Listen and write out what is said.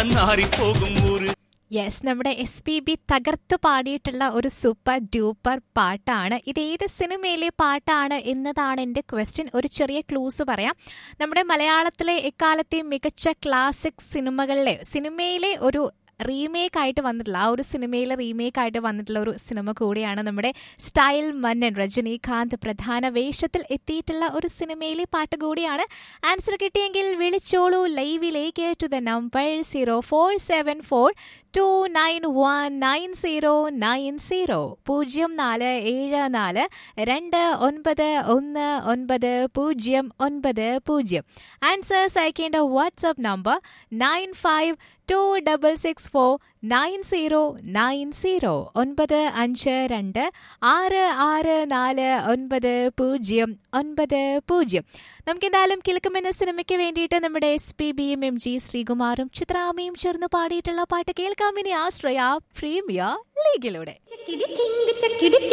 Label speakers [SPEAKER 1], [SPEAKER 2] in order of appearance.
[SPEAKER 1] നാറിപ്പോകും ഊര്
[SPEAKER 2] യെസ് നമ്മുടെ S P B തകർത്ത് പാടിയിട്ടുള്ള ഒരു സൂപ്പർ ഡ്യൂപ്പർ പാട്ടാണ് ഇത് ഏത് സിനിമയിലെ പാട്ടാണ് എന്നതാണ് എൻ്റെ ക്വസ്റ്റ്യൻ ഒരു ചെറിയ ക്ലൂസ് പറയാം നമ്മുടെ മലയാളത്തിലെ എക്കാലത്തെ മികച്ച ക്ലാസിക് സിനിമകളിലെ സിനിമയിലെ ഒരു റീമേക്ക് ആയിട്ട് വന്നിട്ടുള്ള ആ ഒരു സിനിമയിലെ റീമേക്ക് ആയിട്ട് വന്നിട്ടുള്ള ഒരു സിനിമ കൂടിയാണ് നമ്മുടെ സ്റ്റൈൽ മന്നൻ രജനീകാന്ത് പ്രധാന വേഷത്തിൽ എത്തിയിട്ടുള്ള ഒരു സിനിമയിലെ പാട്ട് കൂടിയാണ് ആൻസർ കിട്ടിയെങ്കിൽ വിളിച്ചോളൂ ലൈവിലേക്ക് to the number zero four seven four two nine one nine zero nine zero പൂജ്യം നാല് ഏഴ് നാല് രണ്ട് ഒൻപത് ഒന്ന് ഒൻപത് പൂജ്യം ഒൻപത് പൂജ്യം ആൻസേഴ്സ് അയക്കേണ്ട WhatsApp number nine five two double six four nine zero nine zero ഒൻപത് അഞ്ച് രണ്ട് ആറ് ആറ് നാല് ഒൻപത് പൂജ്യം ഒൻപത് പൂജ്യം നമുക്കെന്തായാലും കിഴക്കുമെന്ന സിനിമയ്ക്ക് വേണ്ടിയിട്ട് നമ്മുടെ എസ് പി ബിയും എം ജി ശ്രീകുമാറും ചിത്രാമയും ചേർന്ന് പാടിയിട്ടുള്ള പാട്ട് കേൾക്കാം ഇനി ആശ്രയ പ്രീമിയ ലീഗിലൂടെ
[SPEAKER 3] ചക്കിടി ചിങ്ക് ചക്കിടി